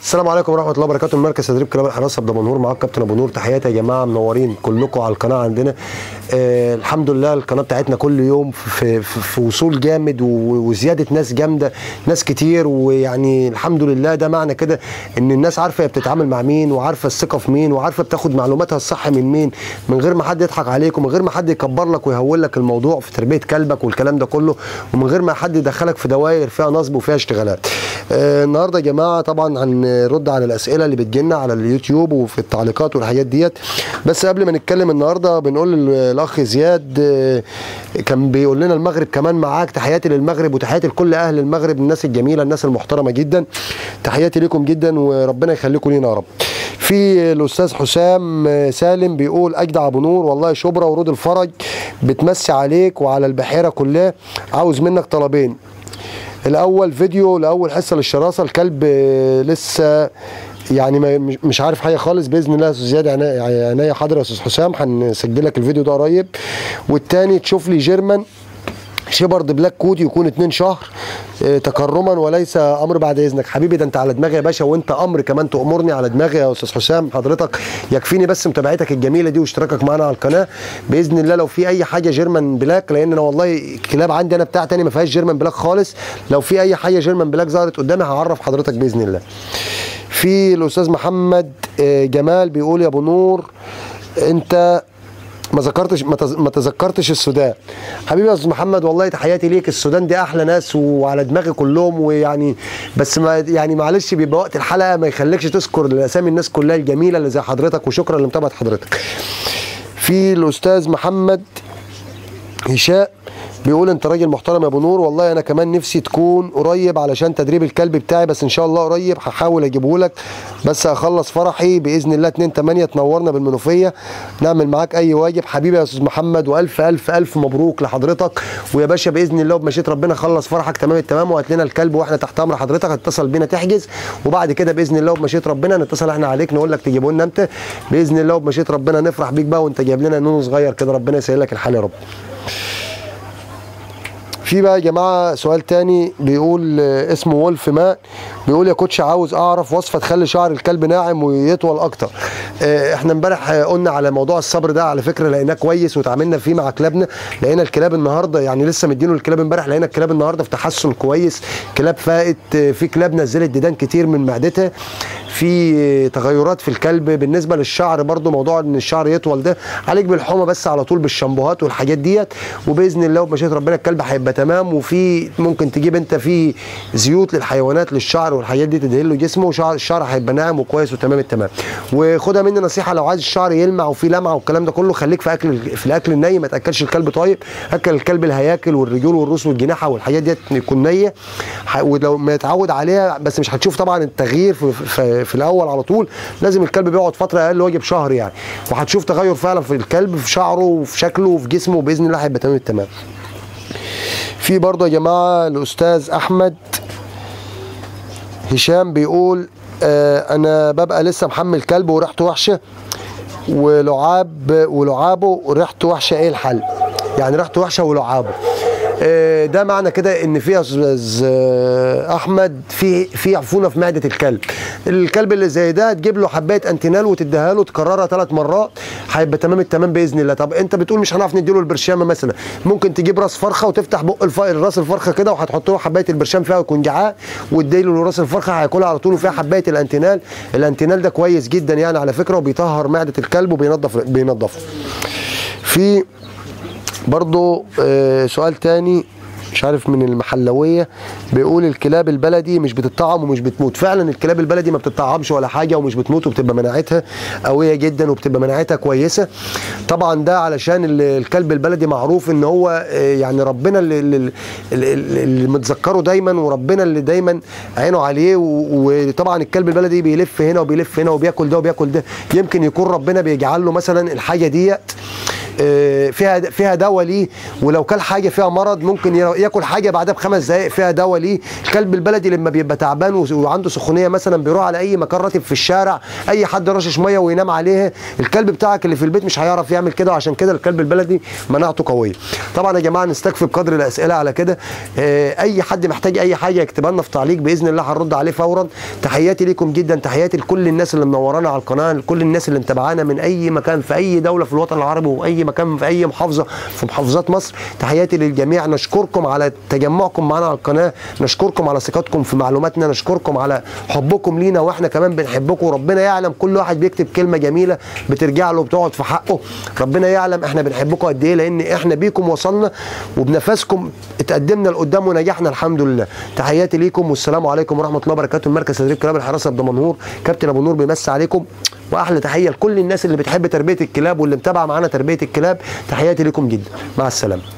السلام عليكم ورحمه الله وبركاته من مركز تدريب كلاب الحراسه بدمنهور معاكم كابتن ابو نور تحياتي يا جماعه منورين كلكم على القناه عندنا آه الحمد لله القناه بتاعتنا كل يوم في, في, في وصول جامد و- وزياده ناس جامده ناس كتير ويعني الحمد لله ده معنى كده ان الناس عارفه هي بتتعامل مع مين وعارفه الثقه في مين وعارفه بتاخد معلوماتها الصح من مين من غير ما حد يضحك عليك ومن غير ما حد يكبر لك ويهول لك الموضوع في تربيه كلبك والكلام ده كله ومن غير ما حد يدخلك في دوائر فيها نصب وفيها اشتغالات آه النهارده يا جماعه طبعا هنرد على الاسئله اللي بتجيلنا على اليوتيوب وفي التعليقات والحاجات ديت بس قبل ما نتكلم النهارده بنقول للاخ زياد آه، كان بيقول لنا المغرب كمان معاك تحياتي للمغرب وتحياتي لكل اهل المغرب الناس الجميله الناس المحترمه جدا تحياتي لكم جدا وربنا يخليكم لينا يا رب في الاستاذ حسام آه، سالم بيقول اجدع ابو نور والله شبرا ورود الفرج بتمسي عليك وعلى البحيره كلها عاوز منك طلبين الاول فيديو لاول حصه للشراسه الكلب آه، لسه يعني ما مش- مش عارف حاجه خالص باذن الله يا استاذ زياد عينيا عينيا حاضر يا استاذ حسام هنسجل لك الفيديو ده قريب والتاني تشوف لي جيرمان شيبرد بلاك كود يكون اتنين شهر آه، تكرما وليس امر بعد اذنك حبيبي ده انت على دماغي يا باشا وانت امر كمان تامرني على دماغي يا استاذ حسام حضرتك يكفيني بس متابعتك الجميله دي واشتراكك معانا على القناه باذن الله لو في اي حاجه جيرمان بلاك لان انا والله الكلاب عندي انا بتاع تاني ما فيهاش جيرمان بلاك خالص لو في اي حاجه جيرمان بلاك ظهرت قدامي هعرف حضرتك باذن الله في الاستاذ محمد آه، جمال بيقول يا ابو نور انت ما ذكرتش ما تز- ما تذكرتش السودان حبيبي يا استاذ محمد والله تحياتي ليك السودان دي احلى ناس وعلى دماغي كلهم ويعني بس ما يعني معلش بيبقى وقت الحلقه ما يخليكش تذكر اسامي الناس كلها الجميله اللي زي حضرتك وشكرا لمتابعه حضرتك في الاستاذ محمد هشام بيقول انت راجل محترم يا ابو نور والله انا كمان نفسي تكون قريب علشان تدريب الكلب بتاعي بس ان شاء الله قريب هحاول اجيبه لك بس هخلص فرحي باذن الله 2 8 تنورنا بالمنوفيه نعمل معاك اي واجب حبيبي يا استاذ محمد والف الف الف مبروك لحضرتك ويا باشا باذن الله وبمشيئه ربنا خلص فرحك تمام التمام وهات لنا الكلب واحنا تحت امر حضرتك هتتصل بينا تحجز وبعد كده باذن الله وبمشيئه ربنا نتصل احنا عليك نقول لك تجيبه لنا امتى باذن الله وبمشيئه ربنا نفرح بيك بقى وانت جايب لنا نونو صغير كده ربنا يسهل لك الحال يا رب في بقى يا جماعه سؤال تاني بيقول آه، اسمه وولف مان بيقول يا كوتش عاوز اعرف وصفه تخلي شعر الكلب ناعم ويطول اكتر آه، احنا امبارح آه، قلنا على موضوع الصبر ده على فكره لقيناه كويس وتعاملنا فيه مع كلابنا لقينا الكلاب النهارده يعني لسه مدينه الكلاب امبارح لقينا الكلاب النهارده في تحسن كويس كلاب فائت آه، في كلاب نزلت ديدان كتير من معدتها في تغيرات في الكلب بالنسبه للشعر برضو موضوع ان الشعر يطول ده عليك بالحمى بس على طول بالشامبوهات والحاجات ديت وباذن الله وبمشيئه ربنا الكلب هيبقى تمام وفي ممكن تجيب انت في زيوت للحيوانات للشعر والحاجات دي تدهن له جسمه وشعر الشعر هيبقى ناعم وكويس وتمام التمام وخدها مني نصيحه لو عايز الشعر يلمع وفي لمعه والكلام ده كله خليك في اكل في الاكل الني ما تاكلش الكلب طيب اكل الكلب الهياكل والرجول والروس والجناحه والحاجات ديت يكون نيه ح- ولو ما يتعود عليها بس مش هتشوف طبعا التغيير في, في, في الاول على طول لازم الكلب بيقعد فتره اقل واجب شهر يعني وهتشوف تغير فعلا في الكلب في شعره وفي شكله وفي جسمه باذن الله هيبقى تمام التمام في برضه يا جماعه الاستاذ احمد هشام بيقول آه انا ببقى لسه محمل كلب وريحته وحشه ولعاب ولعابه ريحته وحشه ايه الحل؟ يعني ريحته وحشه ولعابه. آه، ده معنى كده ان في يا استاذ آه، احمد في في عفونه في معده الكلب. الكلب اللي زي ده تجيب له حبايه انتينال وتديها له تكررها ثلاث مرات هيبقى تمام التمام باذن الله. طب انت بتقول مش هنعرف نديله البرشامه مثلا ممكن تجيب راس فرخه وتفتح بق الف... راس الفرخه كده وهتحط له حبايه البرشام فيها ويكون جعان وتديله راس الفرخه هياكلها على طول وفيها حبايه الانتينال. الانتينال ده كويس جدا يعني على فكره وبيطهر معده الكلب وبينظف بينظفه. في برضو آه، سؤال تاني مش عارف من المحلويه بيقول الكلاب البلدي مش بتطعم ومش بتموت فعلا الكلاب البلدي ما بتطعمش ولا حاجه ومش بتموت وبتبقى مناعتها قويه جدا وبتبقى مناعتها كويسه طبعا ده علشان ال- الكلب البلدي معروف ان هو آه، يعني ربنا اللي, اللي, اللي, اللي متذكره دايما وربنا اللي دايما عينه عليه و- وطبعا الكلب البلدي بيلف هنا وبيلف هنا وبياكل ده وبياكل ده يمكن يكون ربنا بيجعل له مثلا الحاجه ديت آه، فيها فيها دواء ليه ولو كل حاجه فيها مرض ممكن يا- ياكل حاجه بعدها بخمس دقائق فيها دواء ليه الكلب البلدي لما بيبقى تعبان و- وعنده سخونيه مثلا بيروح على اي مكان رطب في الشارع اي حد رشش ميه وينام عليها الكلب بتاعك اللي في البيت مش هيعرف يعمل كده وعشان كده الكلب البلدي مناعته قويه طبعا يا جماعه نستكفي بقدر الاسئله على كده آه، اي حد محتاج اي حاجه يكتبها لنا في تعليق باذن الله هنرد عليه فورا تحياتي ليكم جدا تحياتي لكل الناس اللي منورانا على القناه لكل الناس اللي متابعانا من اي مكان في اي دوله في الوطن العربي واي مكان في اي محافظه في محافظات مصر تحياتي للجميع نشكركم على تجمعكم معنا على القناه نشكركم على ثقتكم في معلوماتنا نشكركم على حبكم لينا واحنا كمان بنحبكم وربنا يعلم كل واحد بيكتب كلمه جميله بترجع له وبتقعد في حقه ربنا يعلم احنا بنحبكم قد ايه لان احنا بيكم وصلنا وبنفسكم اتقدمنا لقدام ونجحنا الحمد لله تحياتي ليكم والسلام عليكم ورحمه الله وبركاته المركز تدريب كلاب الحراسه بدمنهور كابتن ابو نور بيمسي عليكم واحلى تحيه لكل الناس اللي بتحب تربيه الكلاب واللي متابعه معانا تربيه الكلاب تحياتي ليكم جدا مع السلامه